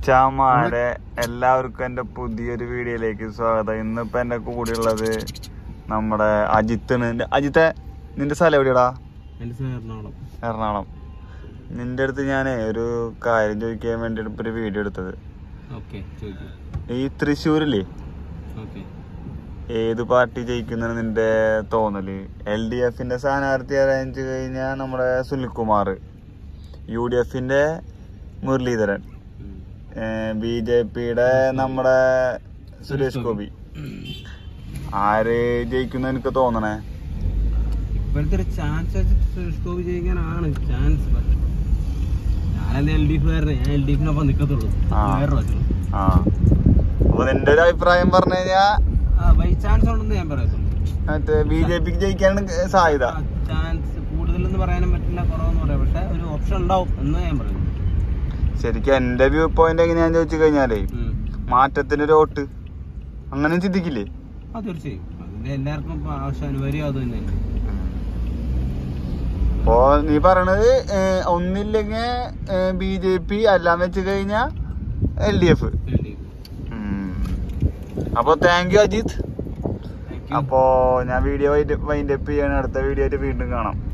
മച്ചാമാരെ എല്ലാവർക്കും എന്റെ പുതിയൊരു വീഡിയോയിലേക്ക് സ്വാഗതം ഇന്നിപ്പോ എന്റെ കൂടെയുള്ളത് നമ്മുടെ അജിത്താണ് നിന്റെ- അജിത്തെ നിന്റെ സ്ഥലം എവിടെയാടാ എൻ്റെ സ്ഥലം എറണാകുളം എറണാകുളം നിന്റെ അടുത്ത് ഞാൻ ഒരു കാര്യം ചോദിക്കാൻ വേണ്ടിയിട്ട് ഇപ്പൊ ഒരു വീഡിയോ എടുത്തത് ഓക്കെ ചോദിക്കും ഈ തൃശ്ശൂരില്ലേ ഓക്കെ ഏത് പാർട്ടി ജയിക്കുന്ന നിന്റെ തോന്നല് എൽ ഡി എഫിന്റെ സ്ഥാനാർത്ഥി അറേഞ്ച് കഴിഞ്ഞാൽ നമ്മുടെ സുനിൽകുമാർ യു ഡി എഫിന്റെ മുരളീധരൻ ബി ജെ പിയുടെ നമ്മുടെ സുരേഷ് ഗോപി ആര് ജയിക്കുന്ന എനിക്ക് തോന്നണേ ഇപ്പോഴത്തെ ഒരു ചാൻസ് സുരേഷ് ഗോപി ജയിക്കാനാണ് ചാൻസ് ഞാനെന്താ എൽ ഡി എഫ് കാരനെ ഞാൻ എൽ ഡി എഫിനൊപ്പം നിൽക്കത്തുള്ളൂ ആ. വേറെ പ്രാവശ്യം ആ അപ്പൊ നിന്റെ ഒരു അഭിപ്രായം പറഞ്ഞു കഴിഞ്ഞാ ആ ബൈ ചാൻസ് ഉണ്ടെന്ന് ഞാൻ പറയത്തുള്ളൂ മറ്റേ ബി ജെ പിക്ക് ജയിക്കാനാണ് സാധ്യത ചാൻസ് കൂടുതലെന്ന് പറയാനും പറ്റില്ല കുറവെന്ന് പറയാം പക്ഷെ ഒരു ഓപ്ഷൻ ഉണ്ടാവും എന്ന് ഞാൻ പറയുന്നു ശരിക്കും എന്റെ വ്യൂ പോയിന്റ് എങ്ങനെയാന്ന് ചോദിച്ചു കഴിഞ്ഞാലേ ഉം. മാറ്റത്തിന് ഒരു വോട്ട് അങ്ങനെ ചിന്തിക്കില്ലേ ആ തീർച്ചയായും അതിന്റെ എല്ലാവർക്കും ഇപ്പൊ ആവശ്യം അനിവാര്യം അത് തന്നെയല്ലേ അപ്പോ നീ പറയണത് ഏഹ്, ഒന്നില്ലെങ്കിൽ ബി ജെ പി എല്ലാം വെച്ച് കഴിഞ്ഞാ L D F L D F അപ്പൊ thank you Ajith thank you അപ്പോ ഞാൻ വീഡിയോ വൈൻഡ് അപ്പ് ചെയ്യണം അടുത്ത വീഡിയോ ആയിട്ട് വീണ്ടും കാണാം